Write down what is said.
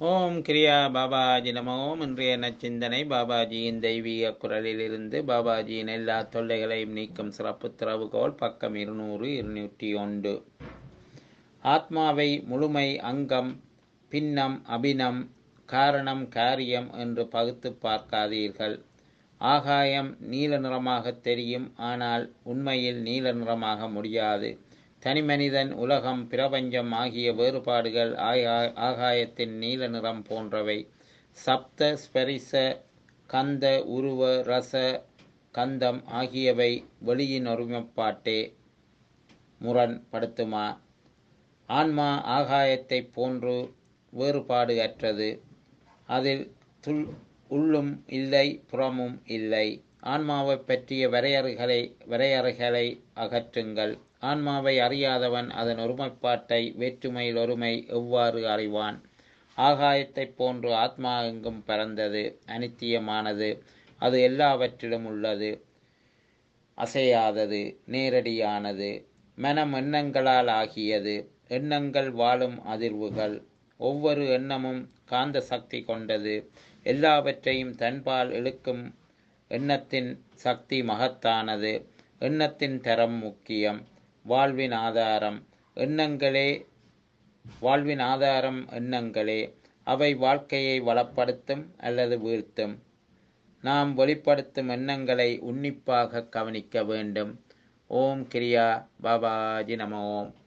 ஓம் கிரியா பாபாஜி நம ஓம் இன்றைய நச்சிந்தனை பாபாஜியின் தெய்வீக குரலிலிருந்து பாபாஜியின் எல்லா தொல்லைகளையும் நீக்கும் சிறப்பு திறவுகோல் பக்கம் இருநூறு இருநூற்றி ஒன்று ஆத்மாவை முழுமை அங்கம் பின்னம் அபினம் காரணம் காரியம் என்று பகுத்து பார்க்காதீர்கள் ஆகாயம் நீல நிறமாக தெரியும் ஆனால் உண்மையில் நீல நிறமாக முடியாது தனிமனிதன் உலகம் பிரபஞ்சம் ஆகிய வேறுபாடுகள் ஆகா- ஆகாயத்தின் நீல நிறம் போன்றவை சப்த ஸ்பரிச கந்த உருவ ரச கந்தம் ஆகியவை வெளியின் ஒருமைப்பாட்டே முரண்படுத்துமா ஆன்மா ஆகாயத்தைப் போன்று வேறுபாடு அற்றது அதில் துள் உள்ளும் இல்லை புறமும் இல்லை ஆன்மாவை பற்றிய வரையறைகளை வரையறைகளை அகற்றுங்கள் ஆன்மாவை அறியாதவன் அதன் ஒருமைப்பாட்டை வேற்றுமையில் ஒருமை எவ்வாறு அறிவான் ஆகாயத்தைப் போன்று ஆத்மா எங்கும் பறந்தது அனித்தியமானது அது எல்லாவற்றிலும் உள்ளது அசையாதது நேரடியானது மனம் எண்ணங்களால் ஆகியது எண்ணங்கள் வாழும் அதிர்வுகள் ஒவ்வொரு எண்ணமும் காந்த சக்தி கொண்டது எல்லாவற்றையும் தன்பால் இழுக்கும் எண்ணத்தின் சக்தி மகத்தானது எண்ணத்தின் தரம் முக்கியம் வாழ்வின் ஆதாரம் எண்ணங்களே வாழ்வின் ஆதாரம் எண்ணங்களே அவை வாழ்க்கையை வளப்படுத்தும் அல்லது வீழ்த்தும் நாம் வெளிப்படுத்தும் எண்ணங்களை உன்னிப்பாக கவனிக்க வேண்டும் ஓம் கிரியா பாபாஜி நம ஓம்